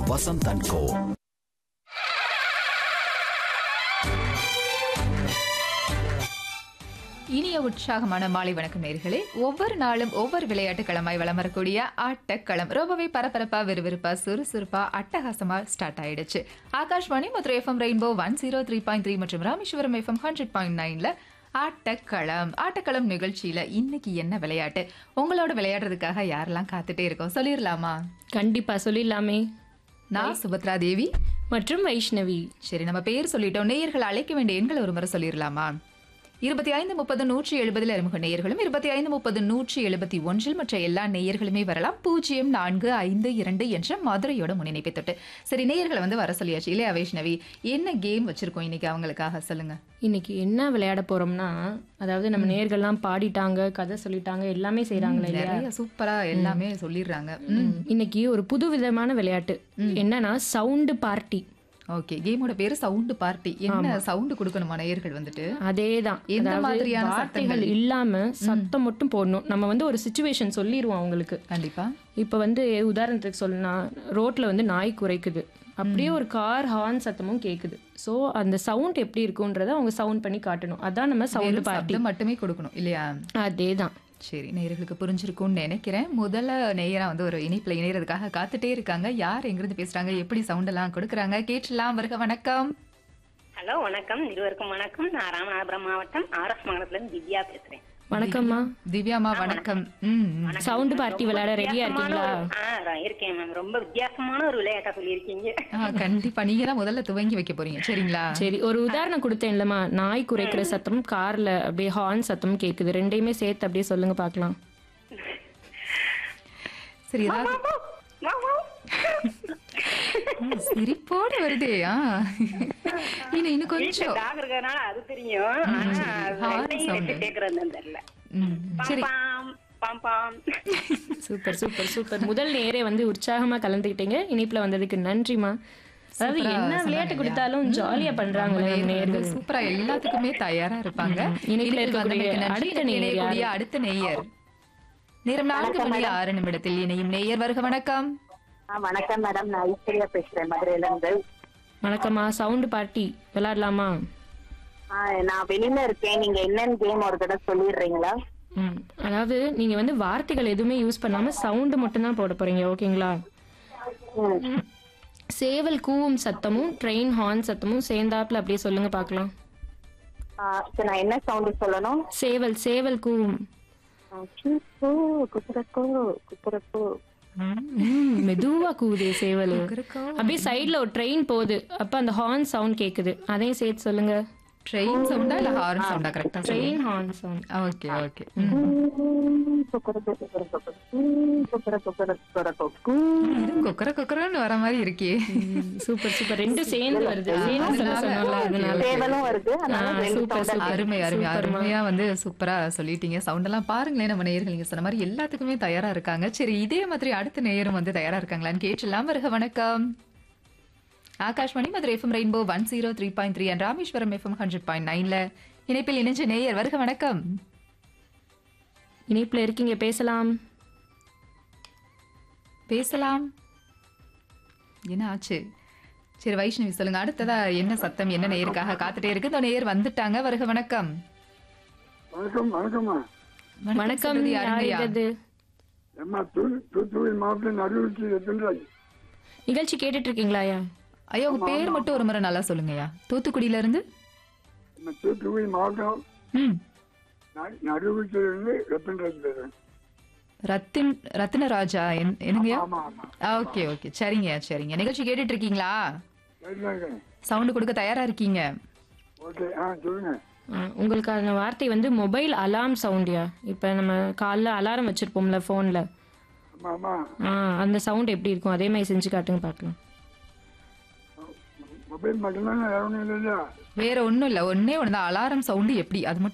Vasanth and கோ இனிய உற்சாகமான மாலை வணக்கம் நேர்களே ஒவ்வொரு நாளும் ஒவ்வொரு விளையாட்டு களமாய் வலம் வரக்கூடிய ஆட்டக்களம் ரொம்பவே பரபரப்பா விறுவிறுப்பா சுறுசுறுப்பா அட்டகாசமா ஸ்டார்ட் ஆயிடுச்சு Akashvani Madurai FM rainbow one zero three point three மற்றும் ராமேஸ்வரம் எஃப்எம் ஹண்ட்ரட் பாயிண்ட் நைன்ல ஆட்டக்களம் ஆட்டக்களம் நிகழ்ச்சியில இன்னைக்கு என்ன விளையாட்டு உங்களோட விளையாடுறதுக்காக யாரெல்லாம் காத்துட்டே இருக்கோம் சொல்லிடலாமா கண்டிப்பா சொல்லிடலாமே நான் சுபத்ரா தேவி மற்றும் வைஷ்ணவி சரி நம்ம பேர் சொல்லிட்டோம் நேயர்கள் அழைக்க வேண்டிய எண்கள் ஒரு முறை சொல்லிடலாமா இருபத்தி ஐந்து முப்பது நூற்றி எழுபதில் அறிமுக நேயர்களும் இருபத்தி ஐந்து முப்பது நூற்றி எழுபத்தி ஒன்றில் மற்ற எல்லா நேயர்களுமே வரலாம் பூஜ்ஜியம் நான்கு ஐந்து இரண்டு என்ற மதுரையோட முன்னிணைப்பை தொட்டு சரி நேயர்களை வந்து வர சொல்லியாச்சு இல்லையா வைஷ்ணவி என்ன கேம் வச்சிருக்கோம் இன்னைக்கு அவங்களுக்காக சொல்லுங்க இன்னைக்கு என்ன விளையாட போறோம்னா அதாவது நம்ம நேர்கள்லாம் பாடிட்டாங்க கதை சொல்லிட்டாங்க எல்லாமே செய்றாங்களே இல்லையா நிறைய சூப்பரா எல்லாமே சொல்லிடுறாங்க ம் இன்னைக்கு ஒரு புது விதமான விளையாட்டு என்னன்னா சவுண்டு பார்ட்டி ஓகே கேமோட பேரு சவுண்டு பார்ட்டி என்ன சவுண்டு கொடுக்கணுமா நேயர்கள் வந்துட்டு அதேதான் எந்த அதாவது மாதிரியான வார்த்தைகள் சத்தங்கள்? இல்லாம சத்தம் மட்டும் போடணும் நம்ம வந்து ஒரு சுச்சுவேஷன் சொல்லிடுவோம் அவங்களுக்கு கண்டிப்பா இப்போ வந்து உதாரணத்துக்கு சொல்லணும்னா ரோட்ல வந்து நாய் குறைக்குது அப்படியே ஒரு கார் ஹார்ன் சத்தமும் கேக்குது சோ அந்த சவுண்ட் எப்படி இருக்குன்றத அவங்க சவுண்ட் பண்ணி காட்டணும் அதான் நம்ம சவுண்ட் வெறும் பார்ட்டி சப்தம் மட்டுமே கொடுக்கணும் இல்லையா அதேதான் சரி நேயர்களுக்கு புரிஞ்சிருக்கும்னு நினைக்கிறேன் முதல்ல நேயரா வந்து ஒரு இணைப்புல இணையறதுக்காக காத்துட்டே இருக்காங்க யார் எங்கிருந்து பேசுறாங்க எப்படி சவுண்ட் எல்லாம் கொடுக்குறாங்க கேட்டலாம் வருக வணக்கம் ஹலோ வணக்கம் இருவருக்கும் வணக்கம் நான் ராமநாதபுரம் மாவட்டம் ஆர்எஸ் மங்கலத்துல இருந்து திவ்யா பேசுறேன் வணக்கம்மா திவ்யாமா வணக்கம் ம் ம். சவுண்ட் பார்ட்டி விளையாட ரெடியா வித்தியாசமான இருக்கீங்களா ஒரு- ஆ, நான் இருக்கேன் மேம் ரொம்ப வித்தியாசமான ஒரு விளையாட்டா சொல்லியிருக்கீங்க ஆ, கண்டிப்பா நீங்க தான் முதல்ல துவங்கி வைக்க போறீங்க சரிங்களா சரி ஒரு உதாரணம் கொடுத்தேன்லமா நாய் குறைக்கிற சத்தம் கார்ல அப்படியே ஹார்ன் சத்தம் கேக்குது ரெண்டையுமே சேர்த்து அப்படியே சொல்லுங்க பார்க்கலாம் சரி ஏதாவது வா, வா. ம், சிரிப்போடு வருதே ஆ இன்னும் இன்னும் வீட்டுல கொஞ்சம் டாக் இருக்கறதுனால அது தெரியும் ஆனா ஹார்ன் ரெண்டையும் sound. வச்சு கேக்குறது தெரியல ம், சரி பாம் பாம் பாம் சூப்பர் சூப்பர் சூப்பர் முதல் நேரே வந்து உற்சாகமா கலந்துக்கிட்டீங்க இனிப்புல வந்ததுக்கு நன்றிமா அதாவது சூப்பரா என்ன சொன்னாங்க விளையாட்டு இல்லையா? கொடுத்தாலும் ஜாலியா பண்றாங்க நம்ம நம்ம நேயர்கள் நேர்கள் சூப்பரா எல்லாத்துக்குமே தயாரா இருப்பாங்க இணைப்பில் இணைப்பில் இருக்கக்கூடிய வந்தமைக்கு நன்றி. அடுத்த நேயர் இணையக்கூடிய யாரு? அடுத்த நேயர் நேரம் நான்கு மணி ஆறு நிமிடத்தில் இணையும் நேயர் வருக வணக்கம் ஆ, வணக்கம் மேடம் நான் ஐஸ்வர்யா பேசுறேன் மதுரையில இருந்து வணக்கம்மா சவுண்ட் பார்ட்டி விளையாடலாமா ஆ, நான் வெளியில இருக்கேன் நீங்க என்னன்னு கேம் ஒரு தடவை சொல்லிடுறீங்களா ம் அதாவது நீங்க வந்து வார்த்தைகள் எதுவுமே யூஸ் பண்ணாம சவுண்ட் மட்டும் தான் போட போறீங்க ஓகேங்களா ம். சேவல் கூவும் சத்தமும் ட்ரெயின் ஹார்ன் சத்தமும் சேர்ந்தாப்புல அப்படியே சொல்லுங்க பார்க்கலாம் ஆ, சரி, நான் என்ன சவுண்ட் சொல்லணும் சேவல் சேவல் கூவும் ஆ, சீப்பு, குப்புறக்கோ குப்புறக்கோ ம், மெதுவா கூவுதே சேவல் இருக்கோ? அப்படியே சைடுல ஒரு ட்ரெயின் போகுது அப்ப அந்த ஹார்ன் சவுண்ட் கேக்குது அதையும் சேர்த்து சொல்லுங்க ட்ரெயின் சவுண்டா இல்ல ஹார்ன் சவுண்டா கரெக்டா train horn sound okay okay ம், குப்புறக்கோ, குப்புறக்கோ, ம், குப்புறக்கோ, குப்புறக்கோ, குப்புறக்கோ. கொக்கர கொக்கரன்னு வர மாதிரி இருக்கே சூப்பர் சூப்பர் ரெண்டும் சேர்ந்து வருது சேர்ந்து சொல்ல சொன்னோம்ல அதனால சேவலும் வருது அதனால ஆ, ரெண்டு சூப்பர், sound சூப்பர். அருமை அருமை சூப்பர்மா. அருமையா வந்து சூப்பரா சொல்லிட்டீங்க சவுண்ட் எல்லாம் பாருங்களேன் நம்ம நேயர்கள் நீங்க சொன்ன மாதிரி எல்லாத்துக்குமே தயாரா இருக்காங்க சரி இதே மாதிரி அடுத்த நேயரும் வந்து தயாரா இருக்காங்களான்னு கேட்டுலாம் வருக வணக்கம் Akashvani Madurai FM rainbow one zero three point three and Rameswaram FM hundred point நைன்ல இணைப்பில் இணைஞ்ச நேயர் வருக வணக்கம் இணைப்புல இருக்கீங்க பேசலாம் பேசலாம் என்ன ஆச்சு சரி வைஷ்ணவி சொல்லுங்க அடுத்ததா என்ன சத்தம் என்ன நேயருக்காக காத்துட்டே இருக்கு இந்த நேயர் வந்துட்டாங்க வருக வணக்கம் வணக்கம் வணக்கம்மா வணக்கம் சொல்றது யார் யாருங்கய்யா? இது அம்மா தூ தூத்துக்குடி மாவட்டம் நடுவுக்கு எத்தனை நிகழ்ச்சி கேட்டுட்டு இருக்கீங்களா ஐயா ஐயா உங்க பேர் மட்டும் ஒரு முறை நல்லா சொல்லுங்கய்யா தூத்துக்குடியில இருந்து நம்ம தூத்துக்குடி மாவட்டம் ம் நடுவுக்கிலிருந்து ரத்தன்ராஜ் பேசுறேன் ரத்தின் ரத்தினராஜா என்- என்னங்கய்யா ஆமா ஆமா ஓகே ஓகே சரிங்க சரிங்க நிகழ்ச்சி கேட்டுட்டு இருக்கீங்களா சரிதாங்க சவுண்ட் கொடுக்க தயாரா இருக்கீங்க ஓகே ஆ சொல்லுங்க ஆ, உங்களுக்கான வார்த்தை வந்து மொபைல் அலார்ம் சவுண்டியா இப்போ நம்ம காலைல அலாரம் வச்சிருப்போம்ல ஃபோனில் ஆமா ஆமா ஆ அந்த சவுண்ட் எப்படி இருக்கும் அதே மாதிரி செஞ்சு காட்டுங்க பார்க்கலாம் மொபைல் மட்டும்தான் வேற ஒன்றும் இல்லையா வேற ஒண்ணும் இல்ல ஒண்ணே ஒண்ணுதான் அலாரம் சவுண்ட் எப்படி அது மட்டும்